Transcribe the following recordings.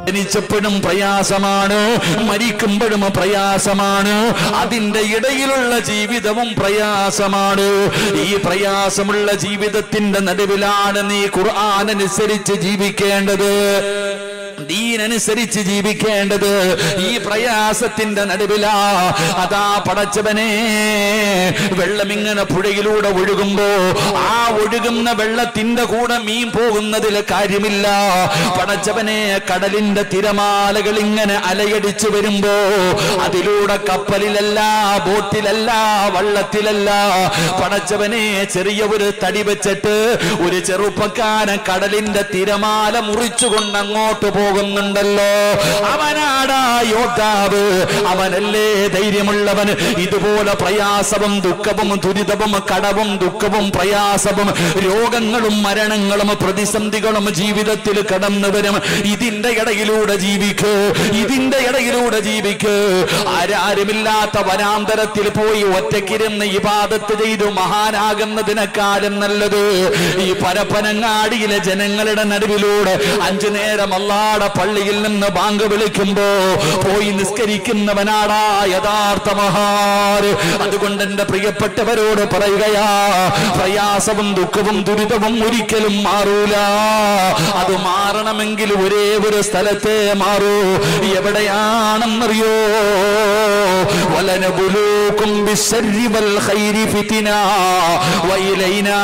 ജനിച്ചപ്പോഴും പ്രയാസമാണ് മരിക്കുമ്പോഴും പ്രയാസമാണ് അതിന്റെ ഇടയിലുള്ള ജീവിതവും പ്രയാസമാണ് ഈ പ്രയാസമുള്ള ജീവിതത്തിന്റെ നടുവിലാണ് നീ ഖുർആൻ അനുസരിച്ച് ജീവിക്കേണ്ടത് ദീനനുസരിച്ച് ജീവിക്കേണ്ടത് ഈ പ്രയാസത്തിന്റെ നടുവിലാ അതാ പടച്ചവനെ വെള്ളമിങ്ങനെ പുഴയിലൂടെ ഒഴുകുമ്പോ ആ ഒഴുകുന്ന വെള്ളത്തിന്റെ കൂടെ മീൻ പോകുന്നതിൽ കാര്യമില്ല പടച്ചവനെ കടലിന്റെ തിരമാലകൾ ഇങ്ങനെ അലയടിച്ചു വരുമ്പോ അതിലൂടെ കപ്പലിലല്ല ബോട്ടിലല്ല വള്ളത്തിലല്ല പടച്ചവനെ ചെറിയ ഒരു തടി വെച്ചിട്ട് ഒരു ചെറുപ്പക്കാരൻ കടലിന്റെ തിരമാല മുറിച്ചുകൊണ്ട് അങ്ങോട്ട് പോകുന്നുണ്ടല്ലോ അവനാടാ യോദ്ധാവ് അവനല്ലേ ധൈര്യമുള്ളവൻ ഇതുപോലെ പ്രയാസവും ദുഃഖവും ദുരിതവും കടവും ദുഃഖവും പ്രയാസവും രോഗങ്ങളും മരണങ്ങളും പ്രതിസന്ധികളും ജീവിതത്തിൽ കടന്നു വരും ഇതിന്റെ ഇടയിലൂടെ ജീവിക്ക് ഇതിന്റെ ഇടയിലൂടെ ജീവിക്ക് ആരാരുമില്ലാത്ത വനാന്തരത്തിൽ പോയി ഒറ്റക്കിരുന്ന് ഇബാദത്ത് ചെയ്തു മഹാനാകുന്നതിനെക്കാളും നല്ലത് ഈ പരപ്പനങ്ങാടിയിലെ ജനങ്ങളുടെ നടുവിലൂടെ അഞ്ചു നേരം അല്ലാടെ പള്ളിയിൽ നിന്ന് ബാങ്ക് വിളിക്കുമ്പോ പോയി നിസ്കരിക്കുന്നവനാടാ യഥാർത്ഥ മഹാര് അതുകൊണ്ട് എന്റെ പ്രിയപ്പെട്ടവരോട് പറയുകയാ പ്രയാസവും ദുഃഖവും ദുരിതവും ഒരിക്കലും മാറൂല അത് മാറണമെങ്കിൽ ഒരേ ഒരു സ്ഥലത്തെ മാറൂ എവിടെയാണെന്നറിയോ വലനബുലൂക്കും ബിശ്ശർരി വൽ ഖൈരി ഫിത്ന വഇലൈനാ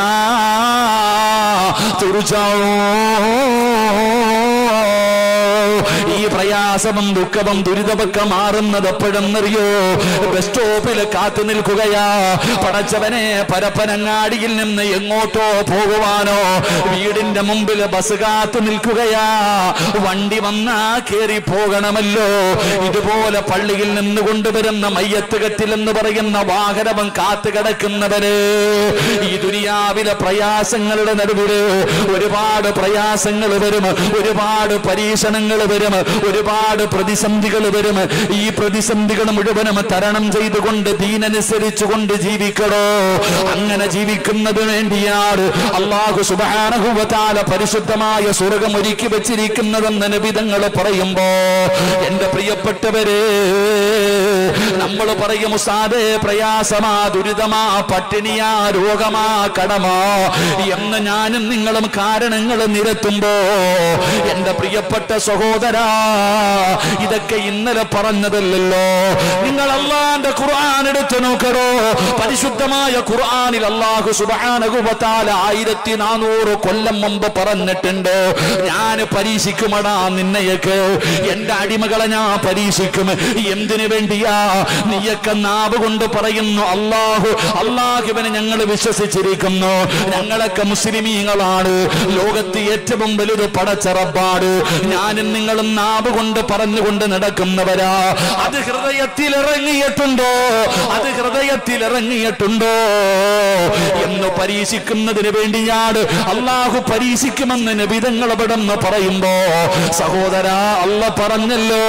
തുർജഊൻ ഈ പ്രയാസവും ദുഃഖവും ദുരിതമൊക്കെ മാറുന്നത് എപ്പോഴെന്നറിയോ ബസ് സ്റ്റോപ്പിൽ കാത്തു നിൽക്കുകയാ പടച്ചവനെ പരപ്പനങ്ങാടിയിൽ നിന്ന് എങ്ങോട്ടോ പോകുവാനോ വീടിന്റെ മുമ്പിൽ ബസ് കാത്തു നിൽക്കുകയാ വണ്ടി വന്നാ കേറി പോകണമല്ലോ ഇതുപോലെ പള്ളിയിൽ നിന്ന് കൊണ്ടുവരുന്ന മയ്യത്ത് കെട്ടിൽ എന്ന് പറയുന്ന വാഹനവും കാത്തു കിടക്കുന്നവര് ഈ ദുനിയാവിലെ പ്രയാസങ്ങളുടെ നടുവില് ഒരുപാട് പ്രയാസങ്ങൾ വരും ഒരുപാട് പരീക്ഷണങ്ങൾ വരും ഒരുപാട് പ്രതിസന്ധികൾ വരും ഈ പ്രതിസന്ധികൾ മുഴുവനും തരണം ചെയ്തുകൊണ്ട് ദീനനുസരിച്ചു കൊണ്ട് ജീവിക്കണോ അങ്ങനെ ജീവിക്കുന്നതിന് വേണ്ടിയാണ് അള്ളാഹു സുബാനഹുവതാല പരിശുദ്ധമായ സ്വർഗം ഒരുക്കി വെച്ചിരിക്കുന്നതെന്ന് നബിതങ്ങൾ പറയുമ്പോ എന്റെ പ്രിയപ്പെട്ടവരെ നമ്മൾ പറയും ഉസാദേ പ്രയാസമാ ദുരിതമാ പട്ടിണിയാ രോഗമാ കടമാ എന്ന് ഞാനും നിങ്ങളും കാരണങ്ങൾ നിരത്തുമ്പോ എന്റെ പ്രിയപ്പെട്ട സഹോദരാ ഇതൊക്കെ ഇന്നലെ പറഞ്ഞതല്ലല്ലോ നിങ്ങൾ അള്ളാന്റെ ഖുർആൻ എടുത്തു നോക്കണോ പരിശുദ്ധമായ ഖുർആനിൽ അള്ളാഹു സുബാനകുബത്താല ആയിരത്തി നാനൂറ് കൊല്ലം മുമ്പ് പറഞ്ഞിട്ടുണ്ട് ഞാൻ പരീക്ഷിക്കുമടാ നിന്നെയൊക്കെ എന്റെ അടിമകളെ ഞാൻ പരീക്ഷിക്കും എന്തിനു വേണ്ടിയാ നീയൊക്കെ നാവ് കൊണ്ട് പറയുന്നു അള്ളാഹു അള്ളാഹുവിനെ ഞങ്ങൾ വിശ്വസിച്ചിരിക്കുന്നു ഞങ്ങളൊക്കെ മുസ്ലിമീങ്ങളാണ് ലോകത്ത് ഏറ്റവും വലുത് പടച്ചറപ്പാട് ഞാനും നിങ്ങളും നാവ് കൊണ്ട് പറഞ്ഞുകൊണ്ട് നടക്കുന്നവരാ അത് ഹൃദയത്തിൽ ഇറങ്ങിയിട്ടുണ്ടോ അത് ഹൃദയത്തിൽ ഇറങ്ങിയിട്ടുണ്ടോ എന്ന് പരീക്ഷിക്കുന്നതിന് വേണ്ടിയാണ് അള്ളാഹു പരീക്ഷിക്കുമെന്ന് നബിതങ്ങൾ അവിടെ നിന്ന് പറയുമ്പോ സഹോദരാ അല്ല പറഞ്ഞല്ലോ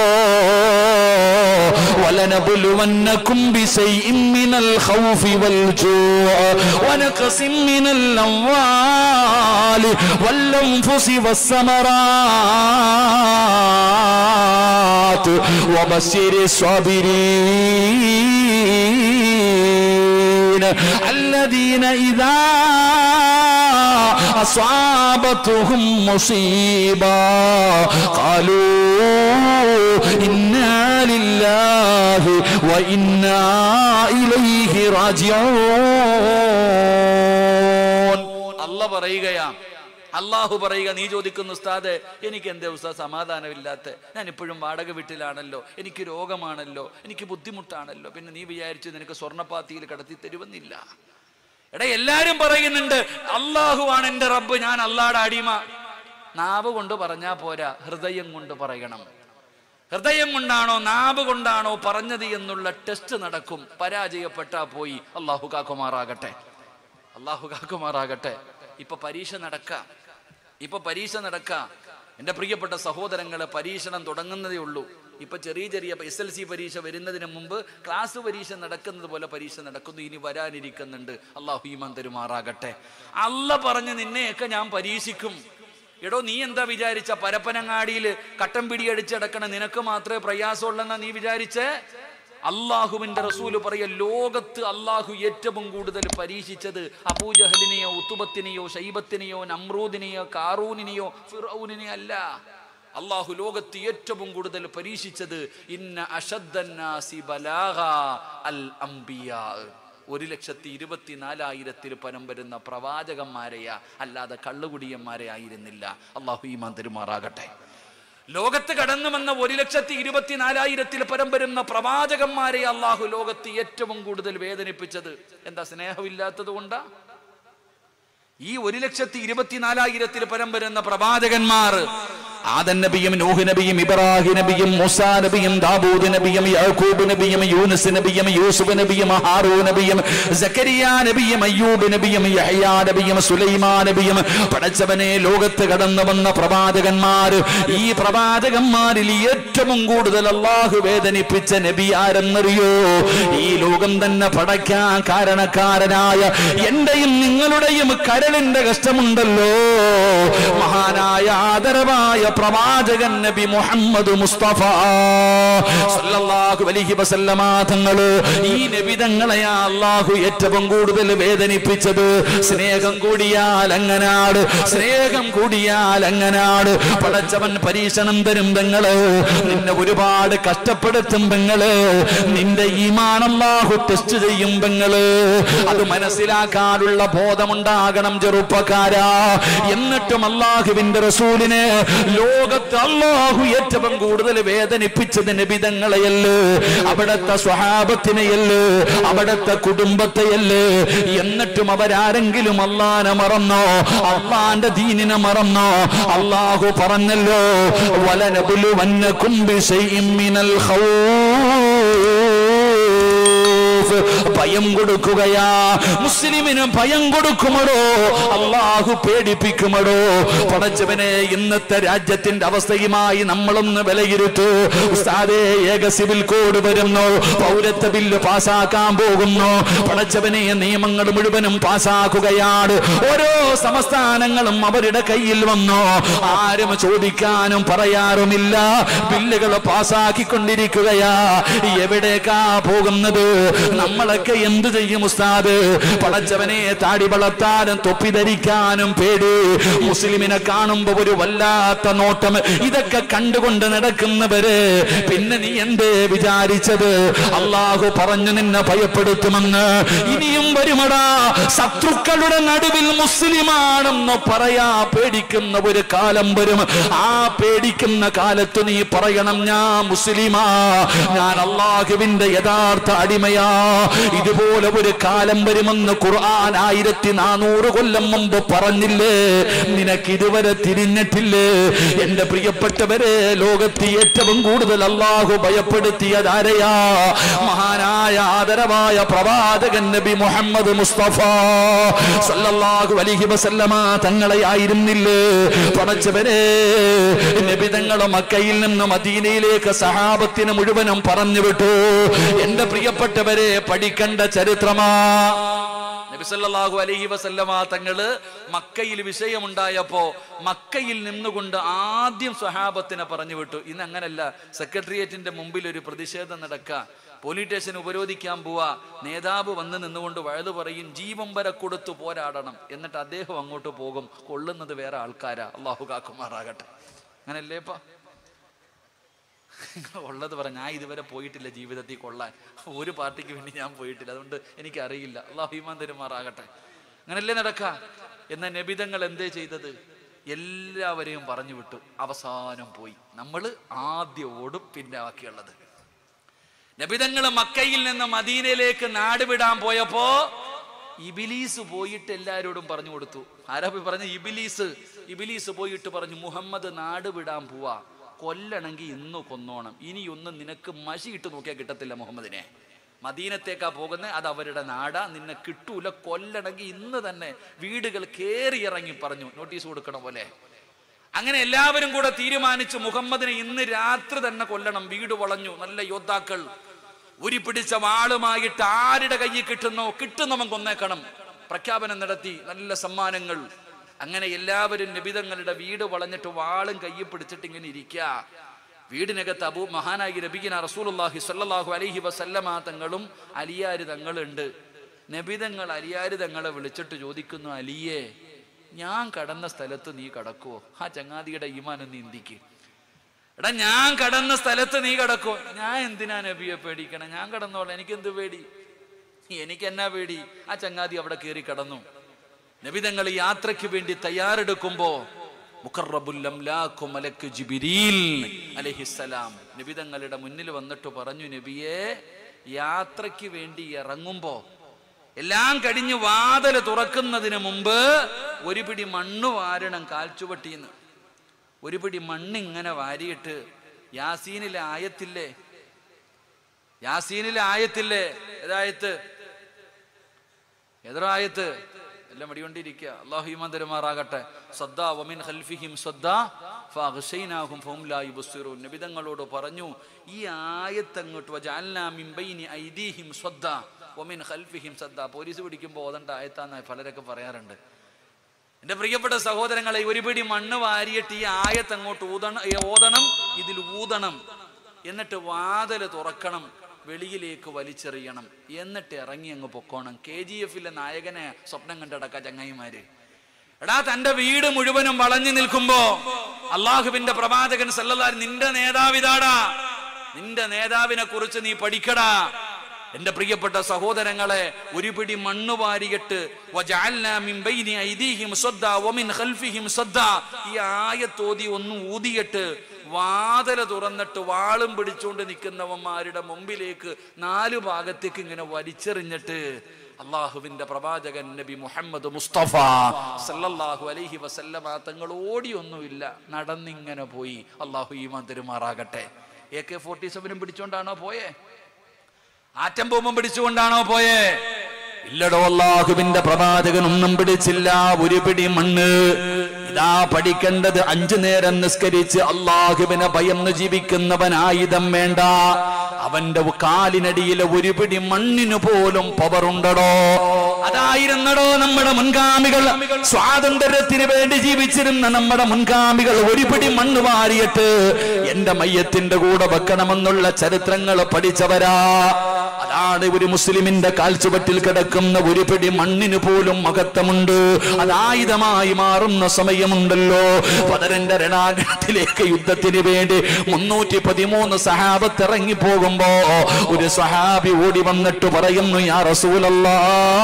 ولنبلونكم بشيء من الخوف والجوع ونقص من الأموال والأنفس والثمرات وبشر الصابرين الذين إذا أصابتهم مصيبة قالوا إنا لله وإنا إليه راجعون അല്ല പറയുകയാ അള്ളാഹു പറയുക നീ ചോദിക്കുന്ന ഉസ്താദ് എനിക്ക് എന്തേ ഉസ്താദ് സമാധാനമില്ലാത്ത ഞാൻ ഇപ്പോഴും വാടക വീട്ടിലാണല്ലോ എനിക്ക് രോഗമാണല്ലോ എനിക്ക് ബുദ്ധിമുട്ടാണല്ലോ പിന്നെ നീ വിചാരിച്ചു നിനക്ക് സ്വർണ്ണപ്പാത്തിയിൽ കടത്തി തരുമെന്നില്ല എടാ എല്ലാരും പറയുന്നുണ്ട് അള്ളാഹുവാണ് എൻ്റെ റബ്ബ് ഞാൻ അള്ളാടെ അടിമ നാവ് കൊണ്ട് പറഞ്ഞാ പോരാ ഹൃദയം കൊണ്ട് പറയണം ഹൃദയം കൊണ്ടാണോ നാവ് കൊണ്ടാണോ പറഞ്ഞത് എന്നുള്ള ടെസ്റ്റ് നടക്കും പരാജയപ്പെട്ടാ പോയി അള്ളാഹു കാക്കുമാറാകട്ടെ അള്ളാഹു കാക്കുമാറാകട്ടെ ഇപ്പൊ പരീക്ഷ നടക്കാം ഇപ്പൊ പരീക്ഷ നടക്കാം എൻ്റെ പ്രിയപ്പെട്ട സഹോദരങ്ങളെ പരീക്ഷണം തുടങ്ങുന്നതേ ഉള്ളൂ ഇപ്പൊ ചെറിയ ചെറിയ എസ് എൽ സി പരീക്ഷ വരുന്നതിന് മുമ്പ് ക്ലാസ് പരീക്ഷ നടക്കുന്നത് പോലെ പരീക്ഷ നടക്കുന്നു ഇനി വരാനിരിക്കുന്നുണ്ട് അള്ളാഹു ഈമാൻ തരുമാറാകട്ടെ അല്ല പറഞ്ഞ് നിന്നെയൊക്കെ ഞാൻ പരീക്ഷിക്കും എടോ നീ എന്താ വിചാരിച്ച പരപ്പനങ്ങാടിയിൽ കട്ടം പിടിയടിച്ചടക്കണ നിനക്ക് മാത്രമേ പ്രയാസമുള്ളെന്നാ നീ വിചാരിച്ചേ അള്ളാഹുവിന്റെ റസൂല് പറയ ലോകത്ത് അള്ളാഹു ഏറ്റവും കൂടുതൽ പരീക്ഷിച്ചത് അബൂജഹലിനെയോ ഉത്തുബത്തിനെയോ ഷൈബത്തിനെയോ നമ്രൂദിനെയോ കാറൂനിനെയോ ഫിറൌനിനെയോ അല്ല അള്ളാഹു ലോകത്ത് ഏറ്റവും കൂടുതൽ പരീക്ഷിച്ചത് ഇന്ന അഷദ്ദന്നാസി ബലാഗ അൽ അംബിയാ ഒരു ലക്ഷത്തി ഇരുപത്തിനാലായിരത്തിൽ പരം വരുന്ന പ്രവാചകന്മാരെയാ അല്ലാതെ കള്ളുകുടിയന്മാരെ ആയിരുന്നില്ല അള്ളാഹു ഈമാൻ തെരുമാറാകട്ടെ ലോകത്ത് കടന്നു വന്ന ഒരു ലക്ഷത്തി ഇരുപത്തിനാലായിരത്തിൽ പരം വരുന്ന പ്രവാചകന്മാരെ അള്ളാഹു ലോകത്ത് ഏറ്റവും കൂടുതൽ വേദനിപ്പിച്ചത് എന്താ സ്നേഹമില്ലാത്തത് കൊണ്ടാ ഈ ഒരു ലക്ഷത്തി ഇരുപത്തിനാലായിരത്തിൽ പരം വരുന്ന പ്രവാചകന്മാർ ആദൻ നബിയും നൂഹ് നബിയും ഇബ്രാഹിം നബിയും മൂസാ നബിയും ദാവൂദ് നബിയും യാക്കൂബ് നബിയും യൂനുസ് നബിയും യൂസുഫ് നബിയും ഹാറൂ നബിയും സക്കരിയ നബിയും അയ്യൂബ് നബിയും യഹ്യാ നബിയും സുലൈമാൻ നബിയും പടച്ചവനെ ലോകത്ത് കടന്നു വന്ന പ്രവാചകന്മാർ ഈ പ്രവാചകന്മാരിൽ ഏറ്റവും കൂടുതൽ അള്ളാഹു വേദനിപ്പിച്ച നബി ആരെന്നറിയോ ഈ ലോകം തന്നെ പടയ്ക്കാൻ കാരണക്കാരനായ എന്റെയും നിങ്ങളുടെയും കരളിന്റെ കഷ്ടമുണ്ടല്ലോ മഹാനായ ആദരവായ പ്രവാചകൻ നബി മുഹമ്മദ് മുസ്തഫ സല്ലല്ലാഹു അലൈഹി വസല്ലമ തങ്ങള് ഈ നബിതങ്ങളെയാ അള്ളാഹു ഏറ്റവും കൂടുതൽ വേദനിപ്പിച്ചത് സ്നേഹം കൂടിയാൽ അങ്ങനാട് സ്നേഹം കൂടിയാൽ അങ്ങനാട് പടച്ചവൻ പരീക്ഷണം തരും പെങ്ങള് നിന്നെ ഒരുപാട് കഷ്ടപ്പെടുത്തും പെങ്ങള് നിന്റെ ഈമാൻ അല്ലാഹു ടെസ്റ്റ് ചെയ്യും പെങ്ങള് അത് മനസ്സിലാക്കാനുള്ള ബോധമുണ്ടാകണം ചെറുപ്പക്കാരാ എന്നിട്ടും അള്ളാഹുവിന്റെ റസൂലിനെ ലോകത്ത് അള്ളാഹു ഏറ്റവും കൂടുതൽ വേദനിപ്പിച്ചത് നബിതങ്ങളെയല്ലേ അവിടത്തെ സ്വഹാബത്തിനെയല്ലേ അവിടത്തെ കുടുംബത്തെയല്ലേ എന്നിട്ടും അവരാരെങ്കിലും അള്ളാനെ മറന്നോ അള്ളാന്റെ ദീനിനെ മറന്നോ അള്ളാഹു പറഞ്ഞല്ലോ വലനബുലുവന്നകും ബിശൈഇൻ മിനൽ ഖൗഫ് ഭയം കൊടുക്കുകയാ മുസ്ലിമിന് ഭയം കൊടുക്കുമടോ അള്ളാഹു പേടിപ്പിക്കുമടോ പടച്ചവനെ ഇന്നത്തെ രാജ്യത്തിന്റെ അവസ്ഥയുമായി നമ്മളൊന്ന് വിലയിരുത്തു ഉസ്താദേ ഏക സിവിൽ കോഡ് വരുന്നു പൗരത്വ ബില്ല് പാസ്സാക്കാൻ പോകുന്നു പടച്ചവനെ നിയമങ്ങൾ മുഴുവനും പാസ്സാക്കുകയാണ് ഓരോ സംസ്ഥാനങ്ങളും അവരുടെ കയ്യിൽ വന്നു ആരും ചോദിക്കാനും പറയാറുമില്ല ബില്ലുകൾ പാസ്സാക്കിക്കൊണ്ടിരിക്കുകയാ എവിടേക്കാ പോകുന്നത് നമ്മളൊക്കെ എന്തു ചെയ്യും ഉസ്താദ് പടച്ചവനെ താടി വളർത്താനും തൊപ്പി ധരിക്കാനും പേടി മുസ്ലിമിനെ കാണുമ്പോ ഒരു വല്ലാത്ത നോട്ടം ഇതൊക്കെ കണ്ടുകൊണ്ട് നടക്കുന്നവര് പിന്നെ നീ എന്തേ വിചാരിച്ചത് അള്ളാഹു പറഞ്ഞു നിന്നെ ഭയപ്പെടുത്തുമെന്ന് ഇനിയും വരുമടാ ശത്രുക്കളുടെ നടുവിൽ മുസ്ലിമാണെന്ന് പറയാ പേടിക്കുന്ന ഒരു കാലം വരും ആ പേടിക്കുന്ന കാലത്ത് നീ പറയണം ഞാൻ മുസ്ലിമാ ഞാൻ അള്ളാഹുവിന്റെ യഥാർത്ഥ അടിമയാ ഇതുപോലെ ഒരു കാലം വരുമെന്ന് ഖുർആൻ ആയിരത്തി നാനൂറ് കൊല്ലം മുമ്പ് പറഞ്ഞില്ലേ നിനക്ക് ഇതുവരെ തിരിഞ്ഞിട്ടില്ലേ എന്റെ പ്രിയപ്പെട്ടവരെ ലോകത്ത് ഏറ്റവും കൂടുതൽ അള്ളാഹു ഭയപ്പെടുത്തിയതാരയാ മഹാനായ ആദരവായ പ്രവാചകൻ നബി മുഹമ്മദ് മുസ്തഫ സല്ലല്ലാഹു അലൈഹി വസല്ലമ തങ്ങളെ ആയിരുന്നില്ലേ പടച്ചവരെ നബി തങ്ങളെ മക്കയിൽ നിന്ന് മദീനയിലേക്ക് സഹാബത്തിന് മുഴുവനും പറഞ്ഞു വിട്ടു എന്റെ പ്രിയപ്പെട്ടവരെ പഠിക്കേണ്ട ചരിത്രമാ നബിസല്ലാഹു അലൈഹി വസല്ലമ തങ്ങള് മക്കയിൽ വിഷയമുണ്ടായപ്പോ മക്കയിൽ നിന്നുകൊണ്ട് ആദ്യം സ്വഹാബത്തിനെ പറഞ്ഞു വിട്ടു ഇന്ന് അങ്ങനല്ല സെക്രട്ടേറിയറ്റിന്റെ മുമ്പിൽ ഒരു പ്രതിഷേധം നടക്കുക പോലീസ് സ്റ്റേഷൻ ഉപരോധിക്കാൻ പോവാ നേതാവ് വന്ന് നിന്നുകൊണ്ട് വഴുതു പറയും ജീവൻ വരെ കൊടുത്തു പോരാടണം എന്നിട്ട് അദ്ദേഹം അങ്ങോട്ട് പോകും കൊള്ളുന്നത് വേറെ ആൾക്കാരാ അള്ളാഹു കാക്കുമാറാകട്ടെ അങ്ങനല്ലേപ്പാ ഉള്ളത് പറ ഞാൻ ഇതുവരെ പോയിട്ടില്ല ജീവിതത്തിൽ കൊള്ളാൻ ഒരു പാർട്ടിക്ക് വേണ്ടി ഞാൻ പോയിട്ടില്ല അതുകൊണ്ട് എനിക്ക് അറിയില്ല അള്ളാഹു ഈമാൻ തരുമാറാകട്ടെ അങ്ങനല്ലേ നടക്ക എന്ന നബിതങ്ങൾ എന്തേ ചെയ്തത് എല്ലാവരെയും പറഞ്ഞു വിട്ടു അവസാനം പോയി നമ്മൾ ആദ്യം ഓടും പിന്നെ ബാക്കിയുള്ളത് നബിതങ്ങൾ മക്കയിൽ നിന്ന് മദീനയിലേക്ക് നാട് വിടാൻ പോയപ്പോ ഇബിലീസ് പോയിട്ട് എല്ലാവരോടും പറഞ്ഞു കൊടുത്തു ആരാ പോയി പറഞ്ഞ ഇബിലീസ് ഇബിലീസ് പോയിട്ട് പറഞ്ഞു മുഹമ്മദ് നാട് വിടാൻ പോവാ കൊല്ലണമെങ്കിൽ ഇന്ന് കൊന്നോണം ഇനിയൊന്നും നിനക്ക് മഷി ഇട്ട് നോക്കിയാൽ കിട്ടത്തില്ല മുഹമ്മദിനെ മദീനത്തേക്കാ പോകുന്നത് അത് അവരുടെ നാടാ നിന്നെ കിട്ടൂല കൊല്ലണമെങ്കിൽ ഇന്ന് തന്നെ വീടുകൾ കയറി ഇറങ്ങി പറഞ്ഞു നോട്ടീസ് കൊടുക്കണ പോലെ അങ്ങനെ എല്ലാവരും കൂടെ തീരുമാനിച്ചു മുഹമ്മദിനെ ഇന്ന് രാത്രി തന്നെ കൊല്ലണം വീട് വളഞ്ഞു നല്ല യോദ്ധാക്കൾ ഉരി പിടിച്ച വാളുമായിട്ട് ആരുടെ കയ്യിൽ കിട്ടുന്നോ കിട്ടുന്നവൻ കൊന്നേക്കണം പ്രഖ്യാപനം നടത്തി നല്ല സമ്മാനങ്ങൾ അങ്ങനെ എല്ലാവരും നബിതങ്ങളുടെ വീട് വളഞ്ഞിട്ട് വാളും കയ്യിൽ പിടിച്ചിട്ട് ഇങ്ങനെ ഇരിക്കുക വീടിനകത്ത് അബൂ മഹാനായി നബിഗിന റസൂലുള്ളാഹി സ്വല്ലല്ലാഹു അലൈഹി വസല്ലമ തങ്ങളും അലിയാര് തങ്ങളുണ്ട് നബിതങ്ങൾ അലിയാര് തങ്ങളെ വിളിച്ചിട്ട് ചോദിക്കുന്നു അലിയേ ഞാൻ കടന്ന സ്ഥലത്ത് നീ കടക്കുവോ ആ ചങ്ങാതിയുടെ ഈമാനം നീന്തിക്ക് എടാ ഞാൻ കടന്ന സ്ഥലത്ത് നീ കടക്കുവോ ഞാൻ എന്തിനാ നബിയെ പേടിക്കണം ഞാൻ കടന്നോളാം എനിക്ക് എന്ത് പേടി എനിക്ക് എന്നാ പേടി ആ ചങ്ങാതി അവിടെ കയറി കടന്നു നബിതങ്ങൾ യാത്രയ്ക്ക് വേണ്ടി തയ്യാറെടുക്കുമ്പോ മുഖറബുൽ അംലാഖു മലക്ക് ജിബിരീൽ അലൈഹിസ്സലാം നബിതങ്ങളുടെ മുന്നിൽ വന്നിട്ട് പറഞ്ഞു നബിയെ യാത്രയ്ക്ക് വേണ്ടി ഇറങ്ങുമ്പോ എല്ലാം കഴിഞ്ഞ് വാതല് തുറക്കുന്നതിന് മുമ്പ് ഒരു പിടി മണ്ണ് വാരണം കാൽച്ചുവട്ടിന്ന് ഒരു പിടി മണ്ണിങ്ങനെ വാരിയിട്ട് യാസീനിലെ ആയത്തില്ലേ യാസീനിലെ ആയത്തില്ലേ ഏതായത്ത് എതിരായത്ത് എല്ലാം മടികൊണ്ടിരിക്കുക അള്ളാഹു ഈമാൻ തരുമാറാകട്ടെ സദ്ദാ വമിൻ ഖൽഫിഹിം സദ്ദാ ഫഅഗ്ശൈനാഹും ഫഹും ലാ യുബ്സിറൂൻ നബി തങ്ങളോട് പറഞ്ഞു ഈ ആയത്ത് അങ്ങോട്ട് വജഅൽനാ മിൻ ബൈനി ഐദീഹിം സദ്ദാ വമിൻ ഖൽഫിഹിം സദ്ദാ പോലീസ് പിടിക്കുമ്പോൾ ഓതണ്ട ആയത്താന്ന് പലരൊക്കെ പറയാറുണ്ട് എന്റെ പ്രിയപ്പെട്ട സഹോദരങ്ങളെ ഒരു പിടി മണ്ണ് വാരിയിട്ട് ഈ ആയത്ത് അങ്ങോട്ട് ഊതണം ഏ, ഓതണം ഇതിൽ ഊതണം എന്നിട്ട് വാതില് തുറക്കണം വെളിയിലേക്ക് വലിച്ചെറിയണം എന്നിട്ട് ഇറങ്ങി അങ്ങ് പൊക്കോണം കെ ജി എഫിലെ നായകനെ സ്വപ്നം കണ്ടടക്ക ചങ്ങായിമാര് എടാ തന്റെ വീട് മുഴുവനും വളഞ്ഞു നിൽക്കുമ്പോ അള്ളാഹുവിന്റെ പ്രവാചകൻ സല്ലല്ലാഹു നിന്റെ നേതാവിതാടാ നിന്റെ നേതാവിനെ കുറിച്ച് നീ പഠിക്കടാ എന്റെ പ്രിയപ്പെട്ട സഹോദരങ്ങളെ ഒരു പിടി മണ്ണ് വാരിയിട്ട് വജഅൽനാ മിൻ ബൈനി ഐദീഹിം സദ്ദാ വമിൻ ഖൽഫിഹിം സദ്ദാ ഈ ആയത്തോതി ഒന്ന് ഊതിയിട്ട് വാതല തുറന്നിട്ട് വാളും പിടിച്ചുകൊണ്ട് നിൽക്കുന്നവന്മാരുടെ മുമ്പിലേക്ക് നാലു ഭാഗത്തേക്ക് ഇങ്ങനെ വലിച്ചെറിഞ്ഞിട്ട് അള്ളാഹുവിന്റെ പ്രവാചകൻ നബി മുഹമ്മദ് മുസ്തഫ സല്ലല്ലാഹു അലൈഹി വസല്ലമ തങ്ങൾ ഓടിയൊന്നുമില്ല നടന്നിങ്ങനെ പോയി അള്ളാഹു ഈമാൻ തെരുമാറാകട്ടെ എ കെ ഫോർട്ടി സെവനും പിടിച്ചോണ്ടാണോ പോയേ ആറ്റം ബോംബും പിടിച്ചുകൊണ്ടാണോ പോയേ ഇല്ലടോ അള്ളാഹുവിന്റെ പ്രവാചകൻ ഒന്നും പിടിച്ചില്ല ഒരു പിടി മണ്ണ് ഇതാ പഠിക്കേണ്ടത് അഞ്ചു നേരം നിസ്കരിച്ച് അള്ളാഹുവിനെ ഭയന്ന് ജീവിക്കുന്നവൻ ആയുധം വേണ്ട അവന്റെ കാലിനടിയിലെ ഒരു പിടി മണ്ണിന് പോലും പവറുണ്ടടോ അതായിരുന്നടോ നമ്മുടെ മുൻഗാമികൾ സ്വാതന്ത്ര്യത്തിന് വേണ്ടി ജീവിച്ചിരുന്ന നമ്മുടെ മുൻഗാമികൾ ഒരു പിടി മണ്ണ് വാരിയിട്ട് എന്റെ മയ്യത്തിന്റെ കൂടെ വെക്കണമെന്നുള്ള ചരിത്രങ്ങൾ പഠിച്ചവരാ അതാണ് ഒരു മുസ്ലിമിന്റെ കാൽച്ചുവട്ടിൽ കിടക്കുന്ന ഒരു പിടി മണ്ണിന് പോലും മഹത്വമുണ്ട് അത് ആയുധമായി മാറുന്ന സമയമുണ്ടല്ലോ പതരന്റെ രണാകണത്തിലേക്ക് യുദ്ധത്തിന് വേണ്ടി മുന്നൂറ്റി പതിമൂന്ന് സഹാബത്ത് ഇറങ്ങി പോകുമ്പോ ഒരു സഹാബി ഓടി വന്നിട്ട് പറയുന്നു യാ റസൂലല്ലാ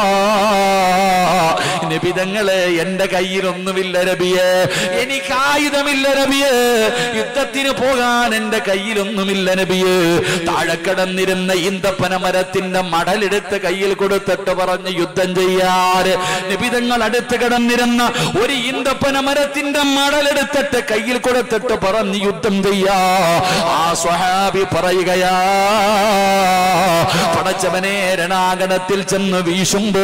നബിതങ്ങളെ എന്റെ കയ്യിലൊന്നുമില്ല രബിയെ എനിക്ക് ആയുധമില്ല രബിയെ യുദ്ധത്തിന് പോകാൻ എന്റെ കയ്യിലൊന്നുമില്ല നബിയെ താഴെ കിടന്നിരുന്ന ഈന്തപ്പന മരത്തിന്റെ മടലെടുത്ത് കയ്യിൽ കൊടുത്തിട്ട് പറഞ്ഞ് യുദ്ധം ചെയ്യാറ് നിബിതങ്ങൾ അടുത്ത് കിടന്നിരുന്ന ഒരു ഈന്തപ്പന മരത്തിന്റെ മടലെടുത്തിട്ട് കയ്യിൽ കൊടുത്തിട്ട് പറഞ്ഞ് യുദ്ധം ചെയ്യാ ആ സ്വഹാബി പറയുകയാ പടച്ചവനെ രണാകണത്തിൽ ചെന്ന് വീശുമ്പോ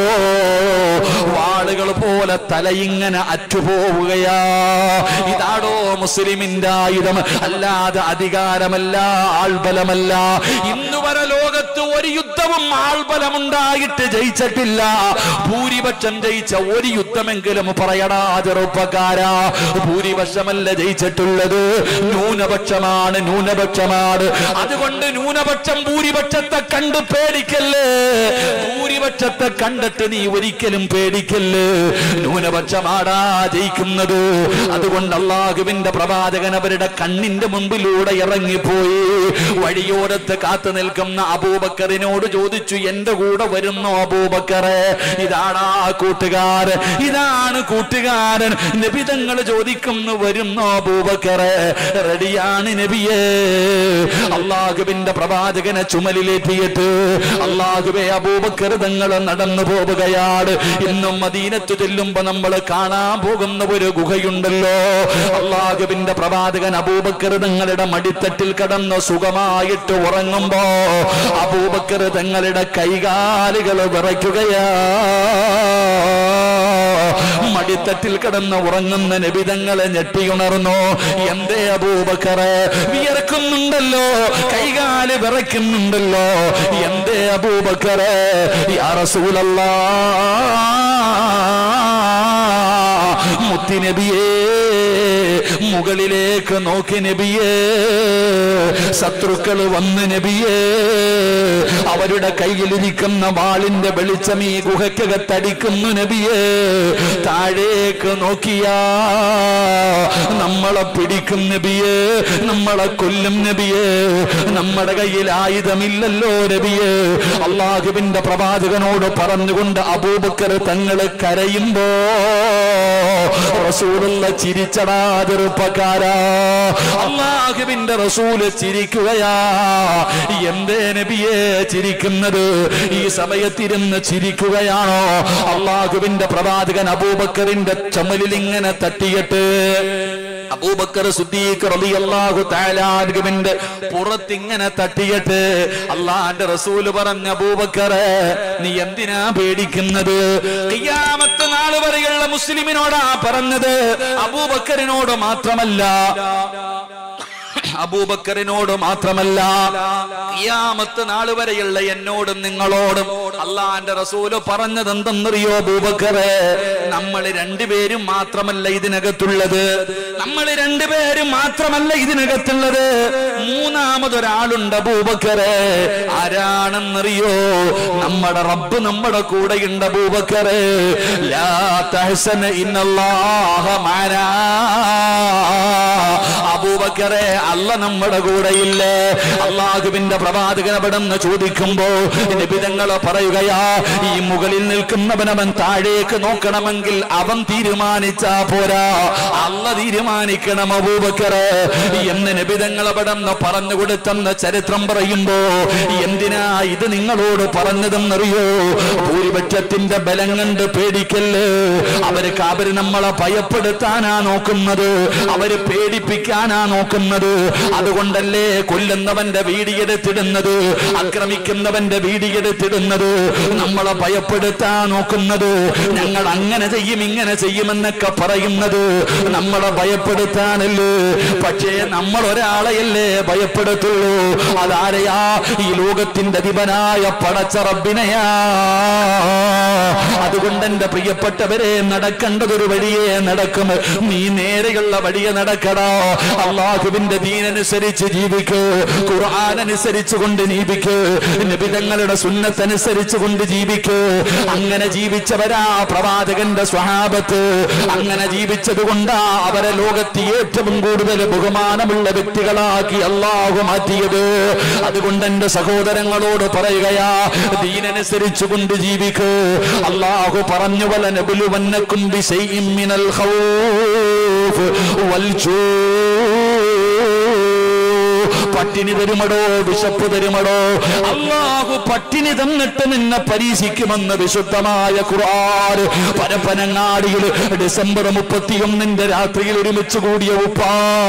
വാളുകൾ പോലെ തലയിങ്ങനെ അറ്റുപോവുകയാ ഇതാടോ മുസ്ലിമിന്റെ ആയുധം അല്ലാതെ അധികാരമല്ല ആൾബലമല്ല ഇന്ന് വരെ ലോകത്ത് ഒരു യുദ്ധവും ആൾബലമുണ്ടായിട്ട് ജയിച്ചിട്ടില്ല ഭൂരിപക്ഷം ജയിച്ച ഒരു യുദ്ധമെങ്കിലും പറയടാ ചെറുപ്പക്കാരാ ഭൂരിപക്ഷമല്ല ജയിച്ചിട്ടുള്ളത് ന്യൂനപക്ഷമാണ് ന്യൂനപക്ഷമാണ് അതുകൊണ്ട് ന്യൂനപക്ഷം ഭൂരിപക്ഷത്തെ കണ്ട് പേടിക്കല്ലേ ഭൂരിപക്ഷത്തെ കണ്ടിട്ട് നീ ഒരിക്കലും പേടിക്കല്ലേ ന്യൂനപക്ഷമാടാ ജയിക്കുന്നത് അതുകൊണ്ട് അള്ളാഹുവിന്റെ പ്രവാചകൻ അവരുടെ കണ്ണിന്റെ മുമ്പിലൂടെ ഇറങ്ങിപ്പോയി വഴിയോരത്ത് കാത്തു നിൽക്കുന്ന അബൂബക്കറിനോട് ചോദിച്ചു എന്റെ കൂടെ വരുന്നു അബൂബക്കറെ ഇതാടാ കൂട്ടുകാരൻ ഇതാണ് കൂട്ടുകാരൻ നബിതങ്ങൾ ചോദിക്കുന്നു വരുന്നു അബൂബക്കറെ റെഡിയാണ് നബിയേ അള്ളാഹുവിന്റെ പ്രവാചകനെ ചുമലിലേറ്റിയിട്ട് അള്ളാഹുബെ അബൂബക്കർ തങ്ങൾ നടന്നു പോവുകയാണ് ഇന്നും മദീനത്ത് ചെല്ലുമ്പോ നമ്മൾ കാണാൻ പോകുന്ന ഒരു ഗുഹയുണ്ടല്ലോ അള്ളാഹുവിന്റെ പ്രവാചകൻ അബൂബക്കർ തങ്ങളുടെ മടിത്തട്ടിൽ കടന്ന് സുഖമായിട്ട് ഉറങ്ങുമ്പോ അബൂബക്കർ തങ്ങളുടെ കൈകാലുകൾ വിറയ്ക്കുകയാ മടിത്തട്ടിൽ കിടന്ന് ഉറങ്ങുന്ന നബിതങ്ങളെ ഞെട്ടിയുണർന്നു എന്തേ അബൂബക്കറെ വിയർക്കുന്നുണ്ടല്ലോ കൈകാല് വിറയ്ക്കുന്നുണ്ടല്ലോ എന്തേ അബൂബക്കറെ യാ റസൂലല്ലാ താഴ്ത്തി നബിയേ മുകളിലേക്ക് നോക്കി നബിയേ ശത്രുക്കൾ വന്ന് നബിയേ അവരുടെ കയ്യിലിരിക്കുന്ന വാളിന്റെ വെളിച്ചം ഈ ഗുഹയ്ക്കകത്തടിക്കുന്നു നബിയേ താഴേക്ക് നോക്കിയാ നമ്മളെ പിടിക്കും നബിയേ നമ്മളെ കൊല്ലും നബിയേ നമ്മുടെ കയ്യിൽ ആയുധമില്ലല്ലോ നബിയേ അള്ളാഹുവിന്റെ പ്രവാചകനോട് പറഞ്ഞുകൊണ്ട് അബൂബക്കർ തങ്ങള് കരയുമ്പോ റസൂലുള്ള ചിരിച്ചടാ ചെറുപ്പക്കാരാ അള്ളാഹുവിന്റെ റസൂല് ചിരിക്കുകയാ എന്തേ നബിയെ ചിരിക്കുന്നത് ഈ സമയത്തിരുന്ന് ചിരിക്കുകയാണോ അള്ളാഹുവിന്റെ പ്രവാചകൻ അബൂബക്കറിന്റെ ചുമലിൽ ഇങ്ങനെ തട്ടിയിട്ട് അബൂബക്കർ സുദ്ദീഖ് റളിയല്ലാഹു തആലാൻഹുവിന്റെ പുറത്തിങ്ങനെ തട്ടിയിട്ട് അള്ളാന്റെ റസൂല് പറഞ്ഞ അബൂബക്കറെ നീ എന്തിനാ പേടിക്കുന്നത് ഖിയാമത്ത് നാൾ വരെയുള്ള മുസ്ലിമിനോടാ പറഞ്ഞത് അബൂബക്കറിനോട് മാത്രമല്ല അബൂബക്കറിനോട് മാത്രമല്ല ഖിയാമത്ത് നാൾ വരെയുള്ള എന്നോടും നിങ്ങളോടും അള്ളാന്റെ റസൂല് പറഞ്ഞത് എന്തെന്നറിയോ അബൂബക്കറെ നമ്മൾ രണ്ടുപേരും മാത്രമല്ല ഇതിനകത്തുള്ളത് നമ്മൾ രണ്ടുപേരും മാത്രമല്ല ഇതിനകത്തുള്ളത് മൂന്നാമതൊരാളുണ്ട് അബൂബക്കറെ ആരാണെന്നറിയോ നമ്മുടെ റബ്ബ് നമ്മുടെ കൂടെയുണ്ട് അബൂബക്കറെ ലാ തഹ്സന ഇന്നല്ലാഹ മാനാ അബൂബക്കറെ അല്ല നമ്മുടെ കൂടെയില്ല അള്ളാഹുവിന്റെ പ്രവാചകൻ അവിടെ നിന്ന് ചോദിക്കുമ്പോ നിബിതങ്ങളെ പറയുകയാ ഈ മുകളിൽ നിൽക്കുന്നവനവൻ താഴേക്ക് നോക്കണമെങ്കിൽ അവൻ തീരുമാനിച്ചാ പോരാ അല്ല തീരുമാനിക്കണം അബൂബക്കറെ എന്ന് നിബിതങ്ങൾ അവിടെ നിന്ന് പറഞ്ഞു കൊടുത്തെന്ന് ചരിത്രം പറയുമ്പോ എന്തിനാ ഇത് നിങ്ങളോട് പറഞ്ഞതെന്നറിയോ ഭൂരിപക്ഷത്തിന്റെ ബലം കണ്ട് പേടിക്കല്ലേ അവർക്ക് അവര് നമ്മളെ ഭയപ്പെടുത്താനാ നോക്കുന്നത് അവര് പേടിപ്പിക്കാനാ നോക്കുന്നത് അതുകൊണ്ടല്ലേ കൊല്ലുന്നവന്റെ വീടിയെടുത്തിടുന്നത് ആക്രമിക്കുന്നവന്റെ വീടിയെടുത്തിടുന്നത് നമ്മളെ ഭയപ്പെടുത്താൻ നോക്കുന്നത് ഞങ്ങൾ അങ്ങനെ ചെയ്യും ഇങ്ങനെ ചെയ്യുമെന്നൊക്കെ പറയുന്നത് നമ്മളെ ഭയപ്പെടുത്താനല്ലേ പക്ഷേ നമ്മൾ ഒരാളെയല്ലേ ഭയപ്പെടുത്തുള്ളൂ അതാരെയാ ഈ ലോകത്തിന്റെ അധിപനായ പടച്ച റബ്ബിനെയാ അതുകൊണ്ട് എന്റെ പ്രിയപ്പെട്ടവരെ നടക്കേണ്ടതൊരു വഴിയെ നടക്കും നീ നേരെയുള്ള വഴിയെ നടക്കടാ അള്ളാഹുവിന്റെ ദീനനുസരിച്ച് ജീവിക്ക് ഖുർആൻ അനുസരിച്ച് കൊണ്ട് ജീവിക്ക് നബിതങ്ങളുടെ സുന്നത്തനുസരിച്ച് കൊണ്ട് ജീവിക്ക് അങ്ങനെ ജീവിച്ചവരാ പ്രവാചകന്റെ സ്വഹാബത്ത് അങ്ങനെ ജീവിച്ചത് കൊണ്ടാ അവരെ ലോകത്ത് ഏറ്റവും കൂടുതൽ ബഹുമാനമുള്ള വ്യക്തികളാക്കി അള്ളാഹു മാറ്റിയത് അതുകൊണ്ട് എന്റെ സഹോദരങ്ങളോട് പറയുകയാ ദീനനുസരിച്ച് കൊണ്ട് ജീവിക്ക് അള്ളാഹു പറഞ്ഞു വല നബുലുവന്നക്കും ബിശൈഇൻ മിനൽ ഖൗഫ് വൽ ജൂ പട്ടിണി തരുമടോ വിശപ്പ് തരുമടോ അള്ളാഹു പട്ടിണി തന്നിട്ട് നിന്നെ പരീക്ഷിക്കുമെന്ന് വിശുദ്ധമായ ഖുർആൻ പരപ്പനങ്ങാടിയിൽ ഡിസംബർ മുപ്പത്തിയൊന്നിന്റെ രാത്രിയിൽ ഒരുമിച്ച് കൂടിയ ഉപ്പാ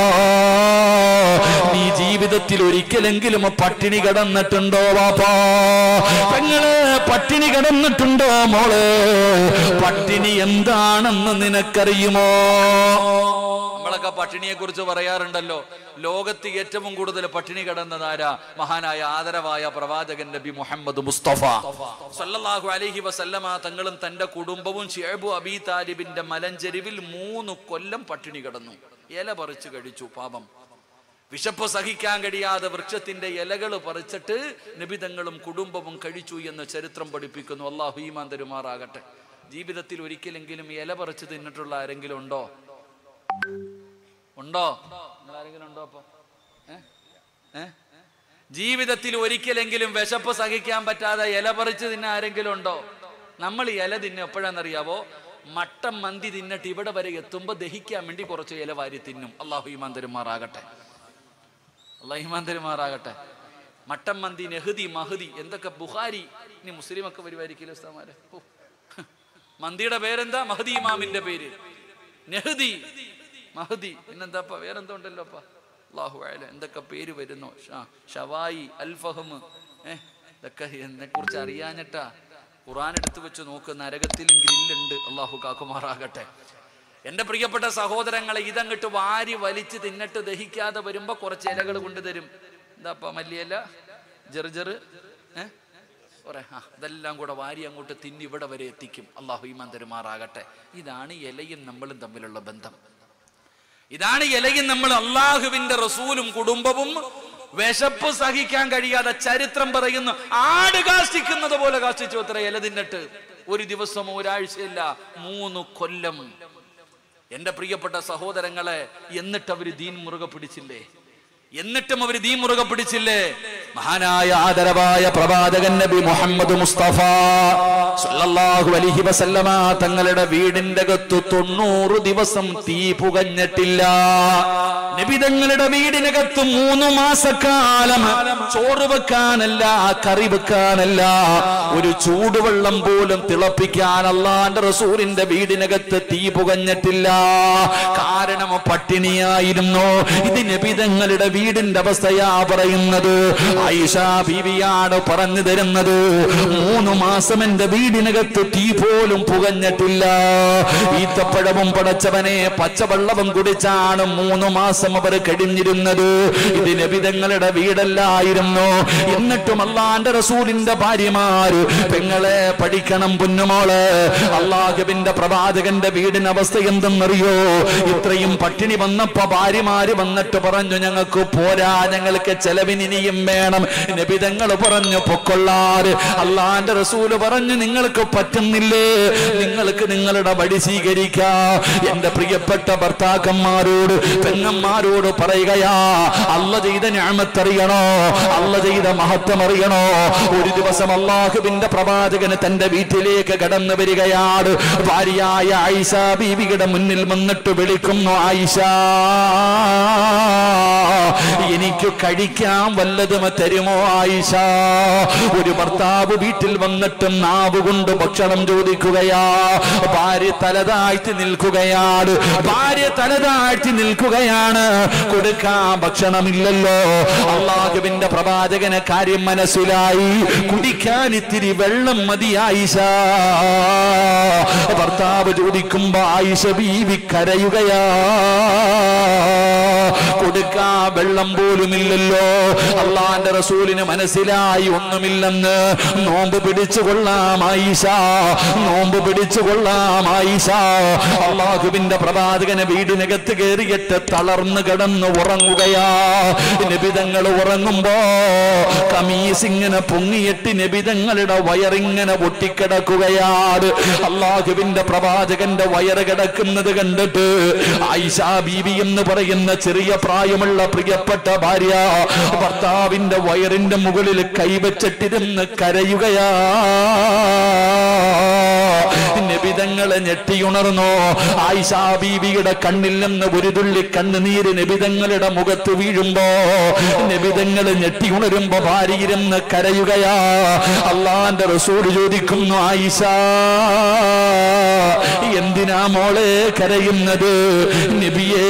നീ ജീവിതത്തിൽ ഒരിക്കലെങ്കിലും പട്ടിണി കിടന്നിട്ടുണ്ടോ വാപ്പാ പെങ്ങളെ പട്ടിണി കിടന്നിട്ടുണ്ടോ മോളെ പട്ടിണി എന്താണെന്ന് നിനക്കറിയുമോ നമ്മളൊക്കെ പട്ടിണിയെ കുറിച്ച് പറയാറുണ്ടല്ലോ ലോകത്ത് ഏറ്റവും കൂടുതൽ പട്ടിണി കിടന്നതാരാ മഹാനായ ആദരവായ പ്രവാചകൻ നബി മുഹമ്മദ് മുസ്തഫ സല്ലല്ലാഹു അലൈഹി വസല്ലമ തങ്ങളും തന്റെ കുടുംബവും ഷേബു അബി താലിബിന്റെ മലഞ്ചെരിവിൽ മൂന്ന് കൊല്ലം പട്ടിണി കിടന്നു ഇല പറിച്ചു കഴിച്ചു പാപം വിശപ്പ് സഹിക്കാൻ കഴിയാതെ വൃക്ഷത്തിന്റെ ഇലകൾ പറിച്ചിട്ട് നിബിതങ്ങളും കുടുംബവും കഴിച്ചു എന്ന് ചരിത്രം പഠിപ്പിക്കുന്നു അള്ളാഹു ഈമാൻ തരുമാറാകട്ടെ ജീവിതത്തിൽ ഒരിക്കലെങ്കിലും ഇല പറിച്ച് തിന്നിട്ടുള്ള ആരെങ്കിലും ഉണ്ടോ ഉണ്ടോ നിങ്ങൾ ആരെങ്കിലും ഉണ്ടോ അപ്പൊ ഏ? ഏ? ജീവിതത്തിൽ ഒരിക്കലെങ്കിലും വിശപ്പ് സഹിക്കാൻ പറ്റാതെ ഇല പറിച്ച് തിന്ന ആരെങ്കിലും ഉണ്ടോ നമ്മൾ ഈ ഇല തിന്നെ എപ്പോഴാണെന്നറിയാവോ മട്ടൻ മന്തി തിന്നിട്ട് ഇവിടെ വരെ എത്തുമ്പോൾ ദഹിക്കാൻ വേണ്ടി കുറച്ച് ഇല വാരി തിന്നും അള്ളാഹു ഈമാൻ തരുമാറാകട്ടെ അള്ളാഹു ഈമാൻ തരുമാറാകട്ടെ മട്ടൻ മന്തി നെഹ്ദി മഹദി എന്തൊക്കെ ബുഹാരി ഇനി മുസ്ലിമൊക്കെ വരുമായിരിക്കില്ല ഉസ്താമാരെ ഓ. മന്തിയുടെ പേരെന്താ മഹദി ഇമാമിന്റെ പേര് നെഹ്ദി മഹദി പിന്നെന്താപ്പ വേറെന്തോ ഉണ്ടല്ലോ അപ്പ അള്ളാഹു അയല എന്തൊക്കെ പേര് വരുന്നു ഷാ- ഷവായി അൽഫഹമ് ഏഹ് ഇതൊക്കെ എന്നെ കുറിച്ച് അറിയാഞ്ഞിട്ടാ ഖുറാൻ എടുത്തു വെച്ച് നോക്ക് നരകത്തിലും ഗ്രില്ലുണ്ട് അള്ളാഹു കാക്കുമാറാകട്ടെ എന്റെ പ്രിയപ്പെട്ട സഹോദരങ്ങളെ ഇതങ്ങട്ട് വാരി വലിച്ച് തിന്നിട്ട് ദഹിക്കാതെ വരുമ്പോ കുറച്ച് ഇലകൾ കൊണ്ടുതരും എന്താപ്പ മല്ലിയല ജെറുജെറ് ഏഹ് പറയാം ആ ഇതെല്ലാം കൂടെ വാരി അങ്ങോട്ട് തിന്നി ഇവിടെ വരെ എത്തിക്കും അള്ളാഹു ഈമാൻ തരുമാറാകട്ടെ ഇതാണ് ഇലയും നമ്മളും തമ്മിലുള്ള ബന്ധം ഇതാണ് ഇലയും നമ്മൾ അള്ളാഹുവിന്റെ റസൂലും കുടുംബവും വിശപ്പ് സഹിക്കാൻ കഴിയാതെ ചരിത്രം പറയുന്നു ആട് കാഷ്ടിക്കുന്നത് പോലെ കാഷ്ടിച്ചു അത്ര ഇല തിന്നിട്ട് ഒരു ദിവസം ഒരാഴ്ചയില്ല മൂന്ന് കൊല്ലം എന്റെ പ്രിയപ്പെട്ട സഹോദരങ്ങളെ എന്നിട്ട് അവര് ദീൻ മുറുകെ പിടിച്ചില്ലേ എന്നിട്ടും അവര് ദീൻ മുറുകെ പിടിച്ചില്ലേ മഹാനായ ആദരവായ പ്രവാചകൻ നബി മുഹമ്മദ് മുസ്തഫ സല്ലല്ലാഹു അലൈഹി വസല്ലമ തങ്ങളുടെ വീടിന്റെ അകത്ത് തൊണ്ണൂറ് ദിവസം തീ പുകഞ്ഞിട്ടില്ല നബി തങ്ങളുടെ വീടിനകത്ത് മൂന്ന് മാസക്കാലം ചോറ് വെക്കാനല്ല കറി വെക്കാനല്ല ഒരു ചൂടുവെള്ളം പോലും തിളപ്പിക്കാൻ അള്ളാന്റെ റസൂലിന്റെ വീടിനകത്ത് തീ പുകഞ്ഞിട്ടില്ല കാരണം പട്ടിണിയായിരുന്നു ഇത് നബിതങ്ങളുടെ വീടിന്റെ അവസ്ഥയാ പറയുന്നത് ഐഷ ബീവിയാണ് പറഞ്ഞു തരുന്നത് മൂന്ന് മാസം എന്റെ വീടിനകത്ത് തീ പോലും പുകഞ്ഞിട്ടില്ല ഈത്തപ്പഴവും പടച്ചവനെ പച്ചവെള്ളവും കുടിച്ചാണ് മൂന്ന് മാസം അവർ കഴിഞ്ഞിരുന്നത് ഇത് നബിതങ്ങളുടെ വീടല്ലായിരുന്നു എന്നിട്ടും അള്ളാന്റെ റസൂലിന്റെ ഭാര്യമാര് പെങ്ങളെ പഠിക്കണം പൊന്നുമോള് അള്ളാഹുവിന്റെ പ്രവാചകന്റെ വീടിന് അവസ്ഥ എന്തെന്നറിയോ ഇത്രയും പട്ടിണി വന്നപ്പോ ഭാര്യമാര് വന്നിട്ട് പറഞ്ഞു ഞങ്ങൾക്ക് പോരാ ഞങ്ങൾക്ക് ചെലവിന് ഇനിയും വേണം നബിതങ്ങൾ പറഞ്ഞു പൊക്കൊള്ളാറ് അള്ളാന്റെ റസൂല് പറഞ്ഞു നിങ്ങൾക്ക് പറ്റുന്നില്ലേ നിങ്ങൾക്ക് നിങ്ങളുടെ വഴി സ്വീകരിക്കാ എന്റെ പ്രിയപ്പെട്ട ഭർത്താക്കന്മാരോട് പെങ്ങന്മാരോട് പറയുകയാ അല്ല ചെയ്ത ഞാമത്തറിയണോ അല്ല ചെയ്ത മഹത്വം അറിയണോ ഒരു ദിവസം അള്ളാഹുവിന്റെ പ്രവാചകന് തന്റെ വീട്ടിലേക്ക് കടന്നു വരികയാണ് ഭാര്യയായ ആയിഷ ബീവിയുടെ മുന്നിൽ വന്നിട്ട് വിളിക്കുന്നു ആയിഷ എനിക്ക് കഴിക്കാൻ വല്ലതും തരുമോ ആയിഷ ഒരു ഭർത്താവ് വീട്ടിൽ വന്നിട്ട് നാവ് കൊണ്ട് ഭക്ഷണം ചോദിക്കുകയാ ഭാര്യ തലതാഴ്ത്തി നിൽക്കുകയാണ് ഭാര്യ തലതാഴ്ത്തി നിൽക്കുകയാണ് കൊടുക്കാൻ ഭക്ഷണമില്ലല്ലോ അള്ളാഹുവിന്റെ പ്രവാചകന് കാര്യം മനസ്സിലായി കുടിക്കാൻ ഇത്തിരി വെള്ളം മതി ആയിഷ ഭർത്താവ് ചോദിക്കുമ്പോ ആയിഷ ബീവി കരയുകയാ കൊടുക്കാ വെള്ളം പോലുമില്ലല്ലോ അള്ളാന്റെ റസൂലിന് മനസ്സിലായി ഒന്നുമില്ലെന്ന് നോമ്പ് പിടിച്ചു കൊള്ളാം ആയിഷ നോമ്പ് പിടിച്ചു കൊള്ളാം ആയിഷ അള്ളാഹുവിന്റെ പ്രവാചകന് വീടിനകത്ത് കയറിയിട്ട് തളർന്നു കിടന്ന് ഉറങ്ങുകയാ നിബിതങ്ങൾ ഉറങ്ങുമ്പോ കമീസ് ഇങ്ങനെ പൊങ്ങിയിട്ട് നിബിതങ്ങളുടെ വയറിങ്ങനെ പൊട്ടിക്കിടക്കുകയാണ് അള്ളാഹുവിന്റെ പ്രവാചകന്റെ വയറ് കിടക്കുന്നത് കണ്ടിട്ട് ആയിഷ ബീവി എന്ന് പറയുന്ന ചെറിയ പ്രായമുള്ള പ്രിയപ്പെട്ട ഭാര്യ ഭർത്താവിന്റെ വയറിന്റെ മുകളിൽ കൈവച്ചിട്ടിരുന്ന് കരയുകയാ നബിതങ്ങളെ ഞെട്ടിയുണർന്നു ആയിഷ ബീവിയുടെ കണ്ണിൽ നിന്ന് ഒരു തുള്ളി കണ്ണുനീര് നബിതങ്ങളുടെ മുഖത്ത് വീഴുമ്പോ നബിതങ്ങൾ ഞെട്ടിയുണരുമ്പോ ഭാര്യയിരുന്ന് കരയുകയാ അള്ളാന്റെ റസൂൽ ചോദിക്കുന്നു ആയിഷ എന്തിനാ മോളെ കരയുന്നത് നബിയേ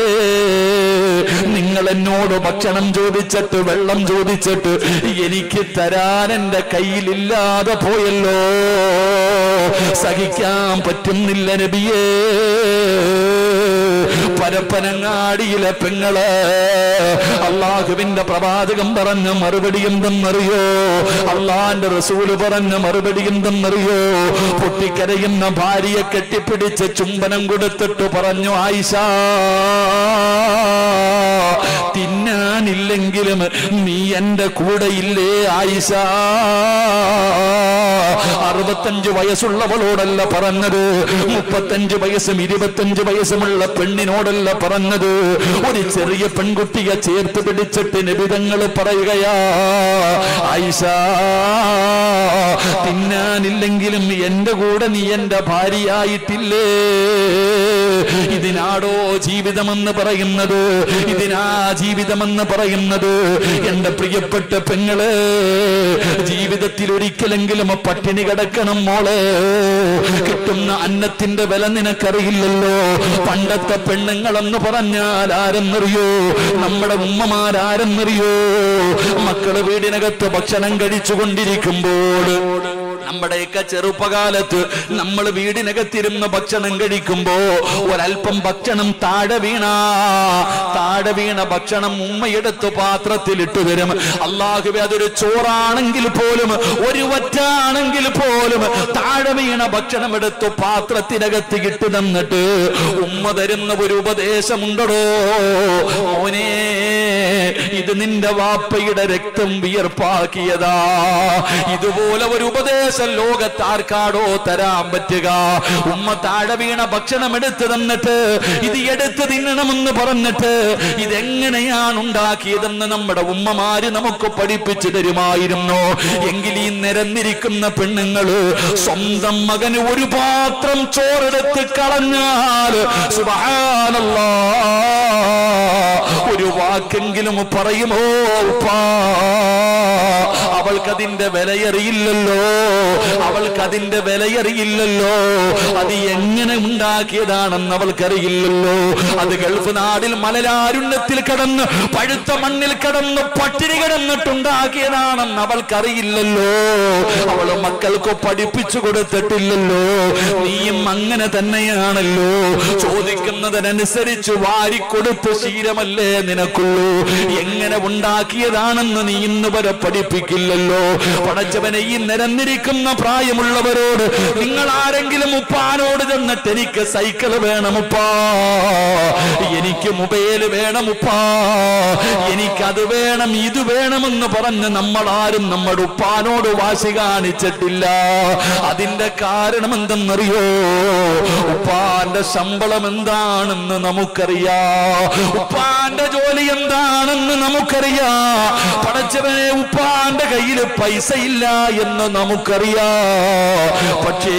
നിങ്ങൾ എന്നോട് ഭക്ഷണം ചോദിച്ചിട്ട് വെള്ളം ചോദിച്ചിട്ട് എനിക്ക് തരാൻ എന്റെ കയ്യിലില്ലാതെ പോയല്ലോ സഹിക്കാൻ പറ്റുന്നില്ല നബിയേ പരപ്പനങ്ങാടിയിലെ പെങ്ങള് അള്ളാഹുവിന്റെ പ്രവാചകം പറഞ്ഞ മറുപടി എന്തെന്നറിയോ അള്ളാന്റെ റസൂല് പറഞ്ഞ മറുപടി എന്തെന്നറിയോ പൊട്ടിക്കരയുന്ന ഭാര്യയെ കെട്ടിപ്പിടിച്ച് ചുംബനം കൊടുത്തിട്ട് പറഞ്ഞു ആയിഷ തിന്നാനില്ലെങ്കിലും നീ എന്റെ കൂടെ ഇല്ലേ ആയിഷ അറുപത്തഞ്ച് വയസ്സുള്ളവളോടല്ല പറഞ്ഞത് മുപ്പത്തഞ്ച് വയസ്സും ഇരുപത്തഞ്ച് വയസ്സുമുള്ള പെണ്ണിനോടല്ല പറഞ്ഞത് ഒരു ചെറിയ പെൺകുട്ടിയെ ചേർത്ത് പിടിച്ചിട്ട് നിബിതങ്ങൾ പറയുകയാ ആയിഷ തിന്നാനില്ലെങ്കിലും എന്റെ കൂടെ നീ എന്റെ ഭാര്യയായിട്ടില്ലേ ഇതിനാടോ ജീവിതമെന്ന് പറയുന്നത് ഇതിനാ ജീവിതമെന്ന് പറയുന്നത് എന്റെ പ്രിയപ്പെട്ട പെങ്ങള് ജീവിതത്തിൽ ഒരിക്കലെങ്കിലും പട്ടിണി കിടക്കണം മോളെ കിട്ടുന്ന അന്നത്തിന്റെ വില നിനക്കറിയില്ലല്ലോ പണ്ടത്തെ പെണ്ണുങ്ങളെന്ന് പറഞ്ഞാൽ ആരെന്നറിയോ നമ്മുടെ ഉമ്മമാരാരെന്നറിയോ മക്കള് വീടിനകത്ത് ഭക്ഷണം കഴിച്ചു കൊണ്ടിരിക്കുമ്പോൾ നമ്മുടെയൊക്കെ ചെറുപ്പകാലത്ത് നമ്മൾ വീടിനകത്തിരുന്ന് ഭക്ഷണം കഴിക്കുമ്പോ ഒരല്പം ഭക്ഷണം താഴെ വീണ താഴെ വീണ ഭക്ഷണം ഉമ്മയെടുത്ത് പാത്രത്തിൽ ഇട്ടു തരും അള്ളാഹുബെ അതൊരു ചോറാണെങ്കിൽ പോലും ഒരു വറ്റാണെങ്കിൽ പോലും താഴെ വീണ ഭക്ഷണം എടുത്ത് പാത്രത്തിനകത്ത് ഇട്ടു തന്നിട്ട് ഉമ്മ തരുന്ന ഒരു ഉപദേശമുണ്ടോ മോനെ ഇത് നിന്റെ വാപ്പയുടെ രക്തം വിയർപ്പാക്കിയതാ ഇതുപോലെ ഒരു ഉപദേശം ലോകത്താർക്കാടോ തരാൻ പറ്റുക ഉമ്മ താഴെ വീണ ഭക്ഷണം എടുത്തു തന്നിട്ട് ഇത് എടുത്ത് തിന്നണമെന്ന് പറഞ്ഞിട്ട് ഇതെങ്ങനെയാണ് ഉണ്ടാക്കിയതെന്ന് നമ്മുടെ ഉമ്മമാര് നമുക്ക് പഠിപ്പിച്ചു തരുമായിരുന്നു എങ്കിൽ ഈ നിരന്നിരിക്കുന്ന പെണ്ണുങ്ങള് സ്വന്തം മകന് ഒരു പാത്രം ചോറെടുത്ത് കളഞ്ഞാൽ സുബഹാനല്ലാ ഒരു വാക്കെങ്കിലും പറയുമോ ഉപ്പാ അവൾക്കതിന്റെ വിലയറിയില്ലല്ലോ അവൾക്കതിന്റെ വിലയറിയില്ലല്ലോ അത് എങ്ങനെ ഉണ്ടാക്കിയതാണെന്ന് അവൾക്കറിയില്ലല്ലോ അത് ഗൾഫ് നാടിൽ മലരാരുണ്യത്തിൽ കിടന്ന് പഴുത്ത മണ്ണിൽ കിടന്ന് പട്ടിണി കിടന്നിട്ടുണ്ടാക്കിയതാണെന്ന് അവൾക്കറിയില്ലല്ലോ അവള് മക്കൾക്ക് പഠിപ്പിച്ചു കൊടുത്തിട്ടില്ലല്ലോ നീയും അങ്ങനെ തന്നെയാണല്ലോ ചോദിക്കുന്നതിനനുസരിച്ച് വാരിക്കൊടുത്ത് ശീലമല്ലേ നിനക്കുള്ളൂ എങ്ങനെ ഉണ്ടാക്കിയതാണെന്ന് നീ ഇന്ന് വരെ പഠിപ്പിക്കില്ലല്ലോ പടച്ചവനെ ഈ നിരന്നിരിക്കുന്ന പ്രായമുള്ളവരോട് നിങ്ങൾ ആരെങ്കിലും ഉപ്പാനോട് ചെന്നിട്ട് എനിക്ക് സൈക്കിൾ വേണം ഉപ്പാ എനിക്ക് മൊബൈല് വേണം ഉപ്പാ എനിക്കത് വേണം ഇത് വേണമെന്ന് പറഞ്ഞ് നമ്മൾ ആരും നമ്മുടെ ഉപ്പാനോട് വാശി കാണിച്ചിട്ടില്ല അതിന്റെ കാരണം എന്തെന്നറിയോ ഉപ്പാന്റെ ശമ്പളം എന്താണെന്ന് നമുക്കറിയാ ഉപ്പാന്റെ ജോലി എന്താണെന്ന് നമുക്കറിയാ പടച്ചവനെ ഉപ്പാന്റെ കയ്യിൽ പൈസ ഇല്ല എന്ന് നമുക്കറിയാ പക്ഷേ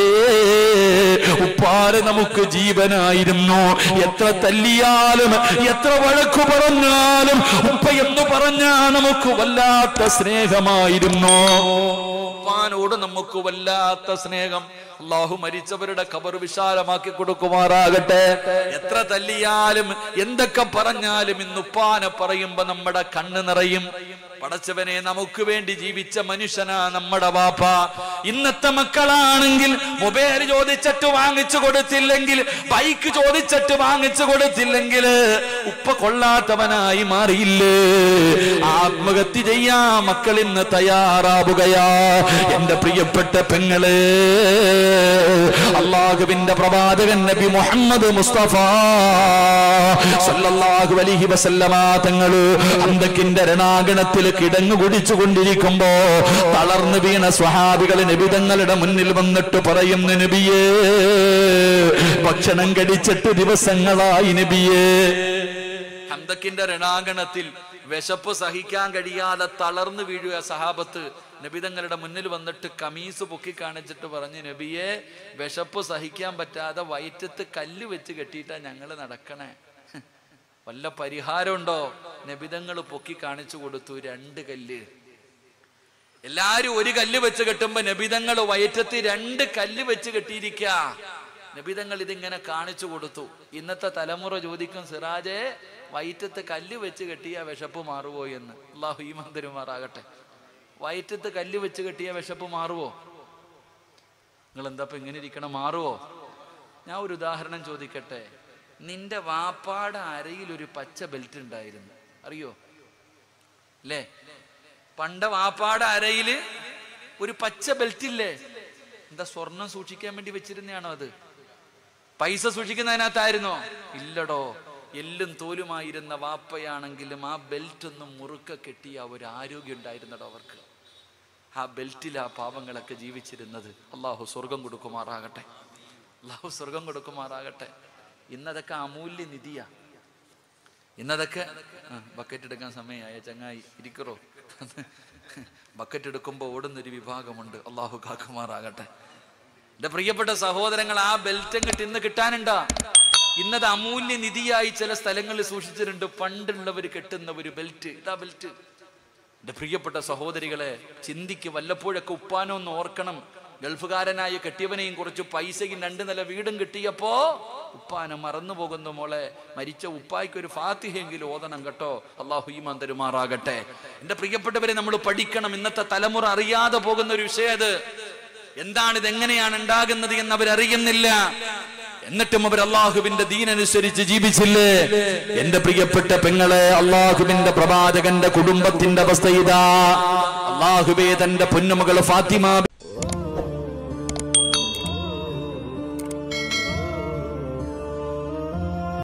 ഉപ്പാര് നമുക്ക് ജീവനായിരുന്നു എത്ര തല്ലിയാലും എത്ര വഴക്കു പറഞ്ഞാലും ഉപ്പ എന്ന് പറഞ്ഞാ നമുക്ക് വല്ലാത്ത സ്നേഹമായിരുന്നു ഉപ്പാനോട് നമുക്ക് വല്ലാത്ത സ്നേഹം അള്ളാഹു മരിച്ചവരുടെ ഖബർ വിശാലമാക്കി കൊടുക്കുമാറാകട്ടെ എത്ര തല്ലിയാലും എന്തൊക്കെ പറഞ്ഞാലും ഇന്ന് ഉപ്പാനെ പറയുമ്പോ നമ്മുടെ കണ്ണ് നിറയും പടച്ചവനെ നമുക്ക് വേണ്ടി ജീവിച്ച മനുഷ്യനാ നമ്മുടെ വാപ്പ ഇന്നത്തെ മക്കളാണെങ്കിൽ മൊബൈൽ ചോദിച്ചിട്ട് വാങ്ങിച്ചു കൊടുത്തില്ലെങ്കിൽ ബൈക്ക് ചോദിച്ചിട്ട് വാങ്ങിച്ചു കൊടുത്തില്ലെങ്കിൽ ഉപ്പ കൊള്ളാത്തവനായി മാറിയില്ലേ ആത്മഹത്യ ചെയ്യാ മക്കൾ ഇന്ന് തയ്യാറാവുകയാ എന്റെ പ്രിയപ്പെട്ട പെങ്ങള് അള്ളാഹുവിന്റെ പ്രവാചകൻ നബി മുഹമ്മദ് മുസ്തഫ സല്ലല്ലാഹു അലൈഹി വസല്ലമ തങ്ങള് അന്തക്കിന്റെ രണാഗണത്തിൽ കിടങ്ങു കുടിച്ചു കൊണ്ടിരിക്കുമ്പോ തളർന്നു വീണ സ്വഹാബികൾ നബിതങ്ങളുടെ മുന്നിൽ വന്നിട്ട് പറയുന്നു നബിയേ ഭക്ഷണം കടിച്ചിട്ട് ദിവസങ്ങളായി നബിയേ ഹന്തക്കിന്റെ രണാങ്കണത്തിൽ വിശപ്പ് സഹിക്കാൻ കഴിയാതെ തളർന്നു വീഴുക സഹാബത്ത് നബിതങ്ങളുടെ മുന്നിൽ വന്നിട്ട് കമീസ് പൊക്കി കാണിച്ചിട്ട് പറഞ്ഞു നബിയെ വിശപ്പ് സഹിക്കാൻ പറ്റാതെ വയറ്റത്ത് കല്ല് വെച്ച് കെട്ടിയിട്ടാ ഞങ്ങൾ നടക്കണേ വല്ല പരിഹാരമുണ്ടോ നബിതങ്ങൾ പൊക്കി കാണിച്ചു കൊടുത്തു രണ്ട് കല്ല് എല്ലാരും ഒരു കല്ല് വെച്ച് കെട്ടുമ്പോ നബിതങ്ങൾ വയറ്റത്ത് രണ്ട് കല്ല് വെച്ച് കെട്ടിയിരിക്ക നബിതങ്ങൾ ഇതിങ്ങനെ കാണിച്ചു കൊടുത്തു ഇന്നത്തെ തലമുറ ചോദിക്കും സിറാജെ വയറ്റത്ത് കല്ല് വെച്ച് കെട്ടിയ വിശപ്പ് മാറുവോ എന്ന് അള്ളാഹു ഈ മന്ദിരമാറാകട്ടെ വയറ്റത്ത് കല്ല് വെച്ച് കെട്ടിയ വിശപ്പ് മാറുവോ നിങ്ങൾ എന്താ ഇപ്പൊ ഇങ്ങനെ ഇരിക്കണം മാറുവോ ഞാൻ ഒരു ഉദാഹരണം ചോദിക്കട്ടെ നിന്റെ വാപ്പാടെ അരയിൽ ഒരു പച്ച ബെൽറ്റ് ഉണ്ടായിരുന്നു അറിയോ അല്ലേ പണ്ട് വാപ്പാടെ അരയില് ഒരു പച്ച ബെൽറ്റ് ഇല്ലേ എന്താ സ്വർണം സൂക്ഷിക്കാൻ വേണ്ടി വെച്ചിരുന്നയാണോ അത് പൈസ സൂക്ഷിക്കുന്നതിനകത്തായിരുന്നോ ഇല്ലടോ എല്ലും തോലുമായിരുന്ന വാപ്പയാണെങ്കിലും ആ ബെൽറ്റ് ഒന്നും മുറുക്ക കെട്ടിയ ഒരു ആരോഗ്യം ഉണ്ടായിരുന്നടോ അവർക്ക് ആ ബെൽറ്റിൽ ആ പാവങ്ങളൊക്കെ ജീവിച്ചിരുന്നത് അള്ളാഹു സ്വർഗം കൊടുക്കുമാറാകട്ടെ അള്ളാഹു സ്വർഗം കൊടുക്കുമാറാകട്ടെ ഇന്നതൊക്കെ അമൂല്യ നിധിയാ ഇന്നതൊക്കെ ആ, ബക്കറ്റ് എടുക്കാൻ സമയമായ ചങ്ങായി ഇരിക്കറോ ബക്കറ്റ് എടുക്കുമ്പോൾ ഓടുന്നൊരു വിഭാഗമുണ്ട് അള്ളാഹു കാക്കുമാറാകട്ടെ എന്റെ പ്രിയപ്പെട്ട സഹോദരങ്ങൾ ആ ബെൽറ്റ് അങ്ങോട്ട് ഇന്ന് കിട്ടാനുണ്ടാ ഇന്നത് അമൂല്യ നിധിയായി ചില സ്ഥലങ്ങളിൽ സൂക്ഷിച്ചിട്ടുണ്ട് പണ്ടുള്ളവർ കെട്ടുന്ന ഒരു ബെൽറ്റ് ഇതാ ബെൽറ്റ് എന്റെ പ്രിയപ്പെട്ട സഹോദരികളെ ചിന്തിക്ക് വല്ലപ്പോഴൊക്കെ ഉപ്പാനോ ഒന്ന് ഓർക്കണം ഗൾഫുകാരനായ കെട്ടിയവനെയും കുറച്ച് പൈസയും രണ്ട് നില വീടും കിട്ടിയപ്പോ ഉപ്പാനെ മറന്നു പോകുന്നു മോളെ മരിച്ച ഉപ്പായ്ക്ക് ഒരു ഫാത്തിഹെങ്കിലും ഓതണം കേട്ടോ അള്ളാഹു ഈ മന്ദരുമാറാകട്ടെ എന്റെ പ്രിയപ്പെട്ടവരെ നമ്മൾ പഠിക്കണം ഇന്നത്തെ തലമുറ അറിയാതെ പോകുന്ന ഒരു വിഷയം അത് എന്താണ് ഇത് എങ്ങനെയാണ് ഉണ്ടാകുന്നത് എന്ന് അവരറിയുന്നില്ല എന്നിട്ടും അവർ അള്ളാഹുവിന്റെ ദീനനുസരിച്ച് ജീവിച്ചില്ലേ എന്റെ പ്രിയപ്പെട്ട പെങ്ങളെ അള്ളാഹുവിന്റെ പ്രവാചകന്റെ കുടുംബത്തിന്റെ അവസ്ഥ ഇതാ അള്ളാഹുബേ തന്റെ പൊന്നുമകൾ ഫാത്തിമ